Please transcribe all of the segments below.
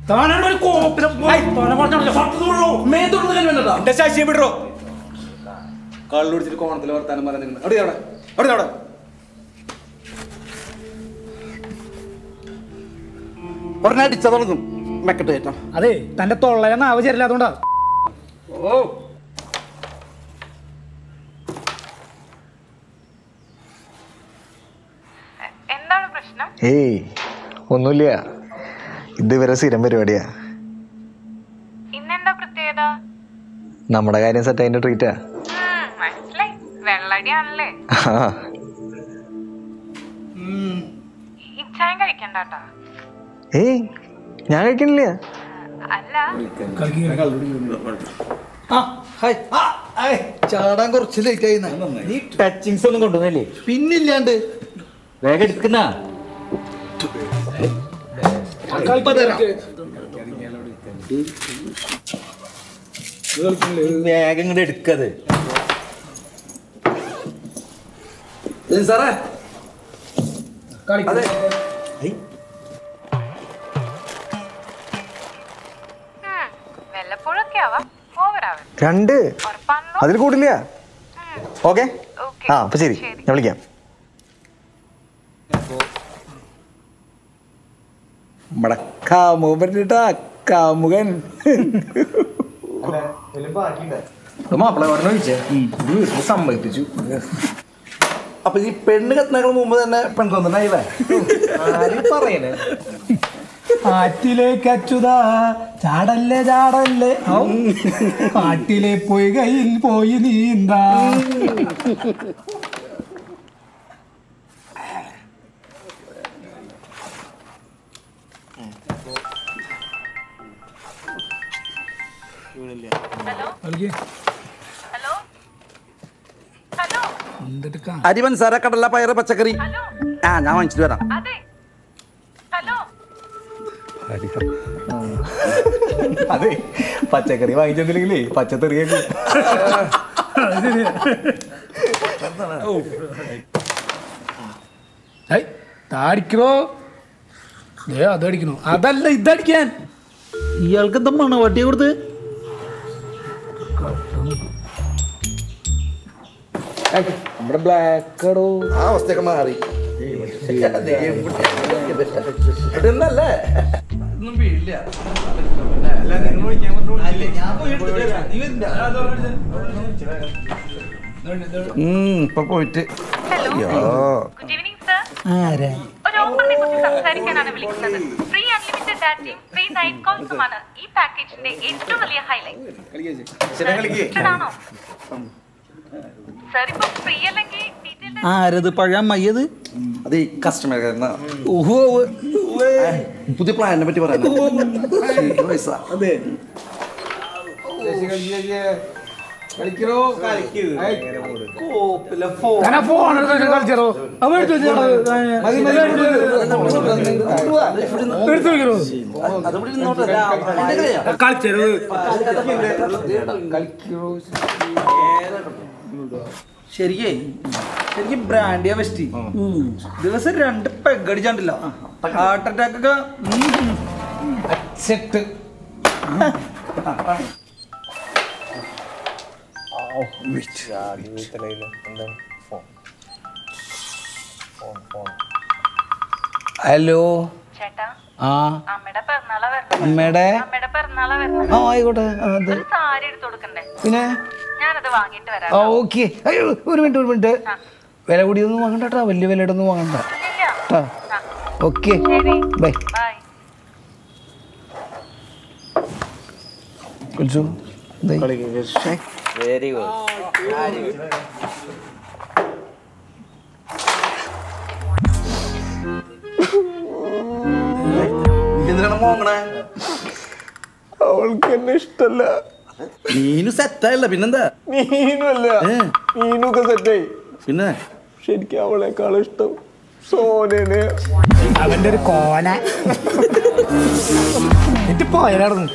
താനാണ് ഒരു കോപ്പിലും എന്റെ ശശിയെ വിടറോ കള്ളു കുടിച്ചിട്ട് കോണത്തിൽ വർത്താനം പറയുന്നത് അവിടെ അവിടെ അവിടെ അവിടെ ഒരെണ്ണം അടിച്ചാ തുടങ്ങും മെക്കെട്ട് കയറ്റാം അതെ തന്റെ തൊള്ളയെ നാവ് ചേരില്ലാത്തോണ്ടാ ഓ എന്താണ് പ്രശ്നം ഏയ് ഒന്നുമില്ല ഇതുവരെ സ്ഥിരം പരിപാടിയാ ഇന്നെന്താ പ്രത്യേകത നമ്മുടെ കാര്യം സെറ്റ് അതിന്റെ ട്രീറ്റാ ഉം, മനസ്സിലായി വെള്ളടിയാണല്ലേ ഇച്ചായം കഴിക്കണ്ടാട്ടാ ഏയ് ഞാൻ കഴിക്കണില്ല അല്ല ആ ഹായ് ആ, ഏയ്, ചാടാൻ കുറച്ച് ലേറ്റ് ആയി നീ ടച്ചിങ്സ് ഒന്നും കൊണ്ടുവന്നില്ലേ പിന്നില്ലാണ്ട് വേഗം എടുക്കുന്ന ഇപ്പൊ തരാം വേഗം ഇങ്ങോട്ട് എടുക്കത് സാറേ കളിക്കും ഉം, വല്ലപ്പോഴൊക്കെ ആവാം ഓവറാവും രണ്ട് ഉറപ്പാണല്ലോ അതിൽ കൂടില്ല ഓക്കെ ഓക്കെ ആ അപ്പൊ ശരി ഞാൻ വിളിക്കാം നമ്മടെ കാമുകൻ കാമുകൻ മാപ്പിള പറഞ്ഞു ചോദിച്ചേ വീട്ടിൽ സമ്മതിപ്പിച്ചു അപ്പൊ ഈ പെണ്ണ് കത്തുന്നതിന് മുമ്പ് തന്നെ പെൺകൊന്നുണ്ടായില്ലേ ആരും പറയണേ ആറ്റിലേക്ക് അച്ചുതാ ചാടല്ലേ ചാടല്ലേ ഔ, കാട്ടിലെ പൊയ്കയിൽ പോയി നീന്താ കളിക്ക്. ഹലോ ഹലോ എന്തിട്ട് കാ- അരി പഞ്ചസാര കടല പയറ് പച്ചക്കറി ഹലോ ആ ഞാൻ വാങ്ങിച്ചിട്ട് വരാം അതെ ഹലോ അതെ പച്ചക്കറി വാങ്ങിച്ചെന്നില്ലെങ്കിലേ പച്ചത്തെറിയേക്കും ഏയ്, താടിക്കണോ ഏ അതടിക്കണോ അതല്ല ഇതടിക്കാൻ ഇയാൾക്ക് എന്താ മണവട്ടി കൊടുത്ത് നമ്മുടെ ബ്ലാക്ക് ആടോ ആ അവസ്ഥയൊക്കെ മാറി ഇതൊന്നല്ലേ ഒന്നും വീഴില്ല ഇപ്പൊ പോയിട്ട് ഹലോ അയ്യോ ഗുഡ് ഈവനിങ് സർ ഒരു ഓഫറിനെ കുറിച്ച് സംസാരിക്കാനാണ് വിളിക്കുന്നത് ഫ്രീ അൺലിമിറ്റഡ് ഡാറ്റയും ഫ്രീ നൈറ്റ് കോൾസുമാണ് ഈ പാക്കേജിന്റെ ഏറ്റവും വലിയ ഹൈലൈറ്റ് ആണോ സർ ഇപ്പൊ ഫ്രീ അല്ലെങ്കിൽ ഡീറ്റെയിൽ ആരത് പഴയ മയ്യത് അത് കസ്റ്റമർ ഓഹോ പുതിയ പ്ലാനിനെ പറ്റി പറയാൻ പൈസ അതെ കളിക്കണോ കളിക്കൂ ഞാൻ ഫോൺ എടുത്ത് കളിച്ചോ അവ എടുത്ത് വെച്ചോ. എടുത്ത് വെക്കണോ കളിച്ചത് ശരിക്കേ ശരിക്കും ബ്രാൻഡിയാ ബെസ്റ്റ് ദിവസം രണ്ട് പെഗ് അടിച്ചാണ്ടില്ല ഹാർട്ട് അറ്റാക്ക് ഒക്കെ സെറ്റ് ഹലോ ചേട്ടാ ആ അമ്മയുടെ പിറന്നാളാ വരണം അമ്മയുടെ അമ്മയുടെ പിറന്നാളാ വരണം ആ ആയിക്കോട്ടെ ആ, അത് ഒരു സാരി എടുത്ത് കൊടുക്കണ്ടേ പിന്നെ ഞാനത് വാങ്ങിയിട്ട് വരാം ആ ഓക്കെ അയ്യോ ഒരു മിനിറ്റ് ഒരു മിനിറ്റ് വില കൂടിയൊന്നും വാങ്ങണ്ട കേട്ടോ വലിയ വിലയുടെ ഒന്നും വാങ്ങണ്ട ഇല്ല കേട്ടോ ഓക്കെ ശരി ബൈ ബൈ കുൽസു ദേ. വെരി ഗുഡ് എന്തിനാണ് മോങ്ങണേ അവൾക്ക് എന്നെ ഇഷ്ടല്ല നീനു സെറ്റായല്ല പിന്നെന്താ നീനുമല്ല ഏ, നീനൊക്കെ സെറ്റായി പിന്നെ ശരിക്കും അവളെക്കാൾ ഇഷ്ടം സോനേനെ അവന്റെ ഒരു കോന എന്നിട്ട് പോയാലായിരുന്നു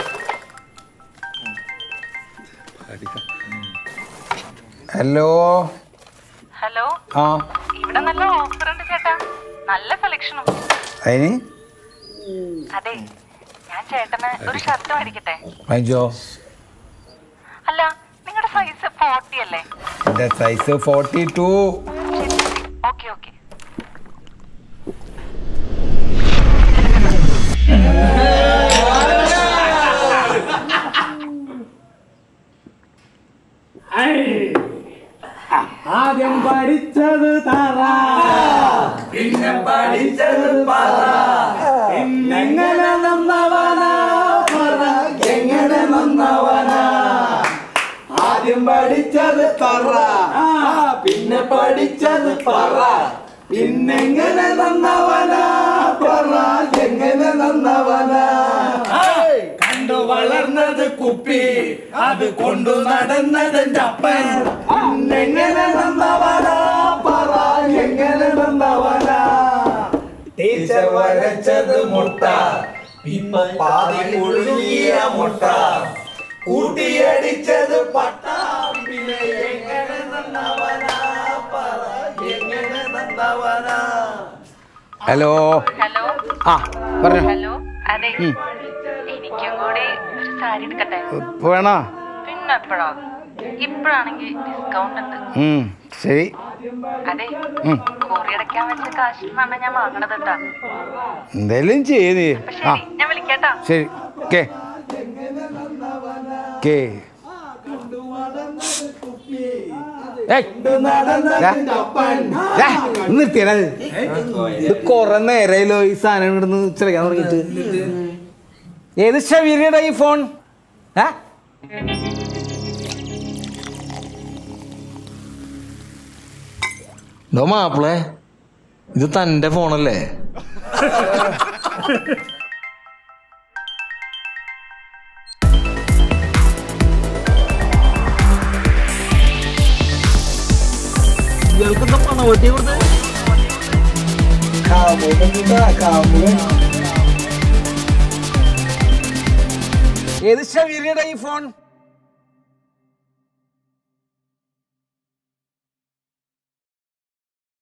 ഹലോ ഹലോ ആ ഇവിടെ നല്ല ഓഫർ ഉണ്ട് ചേട്ടാ നല്ല സെലക്ഷനും അതിന് അതെ ഞാൻ ഞാൻ ചേട്ടന് ഒരു ഷർട്ട് മേടിക്കട്ടെ വാങ്ങിച്ചോ അല്ല നിങ്ങളുടെ സൈസ് ഫോർട്ടി അല്ലേ എൻ്റെ size forty two okay okay ആദ്യം പഠിച്ചത് തറ പിന്നെ പഠിച്ചത് പറ എങ്ങനെ നന്നവനാ പറ എങ്ങനെ നന്നവനാ ആദ്യം പഠിച്ചത് തറ പിന്നെ പഠിച്ചത് പറ പിന്നെങ്ങനെ നന്നവനാ പറ എങ്ങനെ നന്നവനാ കണ്ടു വളർന്നത് കുപ്പി അത് കൊണ്ടു നടന്നത് അപ്പൻ പിന്നെങ്ങനെ നന്നവനാ പറ എങ്ങനെ നന്നവനാ ടീച്ചർ വരച്ചത് മുട്ട ഇപ്പൊ പാതി പുഴുങ്ങിയ മുട്ട കൂട്ടിയടിച്ചത് പട്ട പിന്നെ എങ്ങനെ നന്നവനാ പറ എങ്ങനെ നന്നവനാ ഹലോ ഹലോ ആ പറഞ്ഞോ ഹലോ അതെ എനിക്കും കൂടി ഒരു സാരി എടുക്കട്ടെ ഇപ്പൊ വേണോ പിന്നെ എപ്പോഴാ ഇപ്പോഴാണെങ്കിൽ ഡിസ്കൗണ്ട് ഉണ്ട് ഉം, ശരി അതെ കോറി അടയ്ക്കാൻ വെച്ച കാശിൽ നിന്നാണ് ഞാൻ വാങ്ങണത് കേട്ടാ എന്തായാലും ചെയ്യ് നീ അപ്പൊ ആ ശരി ഞാൻ വിളിക്കാട്ടാ ശരി കേ കേ ഏയ്, ദാ, ദാ, ഒന്ന് നിർത്തിയടാ ഇത്. ഇത് കൊറേ നേരമായല്ലോ ഈ സാധനം ഇവിടുന്ന് ചിലക്കാൻ തുടങ്ങിയിട്ട് ഏത് ഷവീരിയുടെ ഈ ഫോൺ ഏ ഡോ മാപ്പിളെ ഇത് തന്റെ ഫോണല്ലേ ഏത് ഷവീരിയുടെ ഈ ഫോൺ